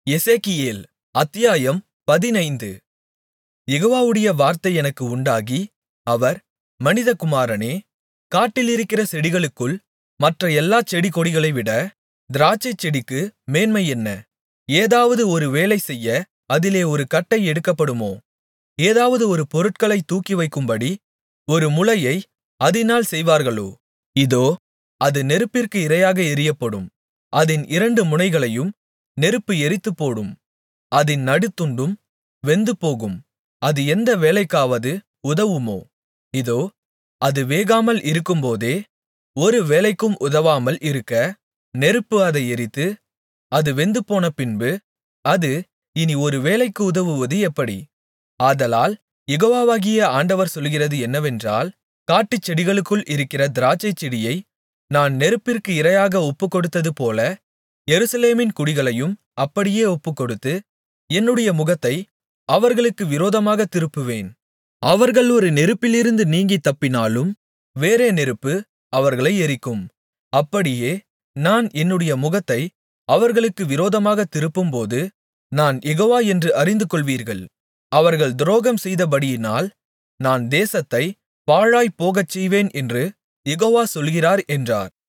எசேக்கியேல் அத்தியாயம் பதினைந்து யெகோவாவுடைய வார்த்தை எனக்கு உண்டாகி அவர் மனிதகுமாரனே காட்டிலிருக்கிற செடிகளுக்குள் மற்ற எல்லாச் செடிகொடிகளைவிட திராட்சைச்செடிக்கு மேன்மை என்ன ஏதாவது ஒரு வேலை செய்ய அதிலே ஒரு கட்டை எடுக்கப்படுமோ ஏதாவது ஒரு பொருட்களைத் தூக்கிவைக்கும்படி ஒரு முளையை அதினால் செய்வார்களோ இதோ அது நெருப்பிற்கு இரையாக எறியப்படும் அதின் இரண்டு முனைகளையும் நெருப்பு எரித்துப்போடும் அதின் நடுத்துண்டும் வெந்துபோகும் அது எந்த வேலைக்காவது உதவுமோ இதோ அது வேகாமல் இருக்கும்போதே ஒரு வேலைக்கும் உதவாமல் இருக்க நெருப்பு அதை எரித்து அது வெந்துபோனபின்பு அது இனி ஒரு வேலைக்கு உதவுவது எப்படி ஆதலால் யெகோவாகிய ஆண்டவர் சொல்லுகிறது என்னவென்றால் காட்டுச்செடிகளுக்குள் இருக்கிற திராட்சைச்செடியை நான் நெருப்பிற்கு இரையாக ஒப்புக்கொடுத்ததுபோல எருசலேமின் குடிகளையும் அப்படியே ஒப்புக்கொடுத்து என்னுடைய முகத்தை அவர்களுக்கு விரோதமாகத் திருப்புவேன் அவர்கள் ஒரு நெருப்பிலிருந்து நீங்கித் தப்பினாலும் வேறே நெருப்பு அவர்களை எரிக்கும் அப்படியே நான் என்னுடைய முகத்தை அவர்களுக்கு விரோதமாகத் திருப்பும்போது நான் யெகோவா என்று அறிந்துகொள்வீர்கள் அவர்கள் துரோகம் செய்தபடியினால் நான் தேசத்தைப் பாழாய்ப் போகச்செய்வேன் என்று யெகோவா சொல்கிறார் என்றார்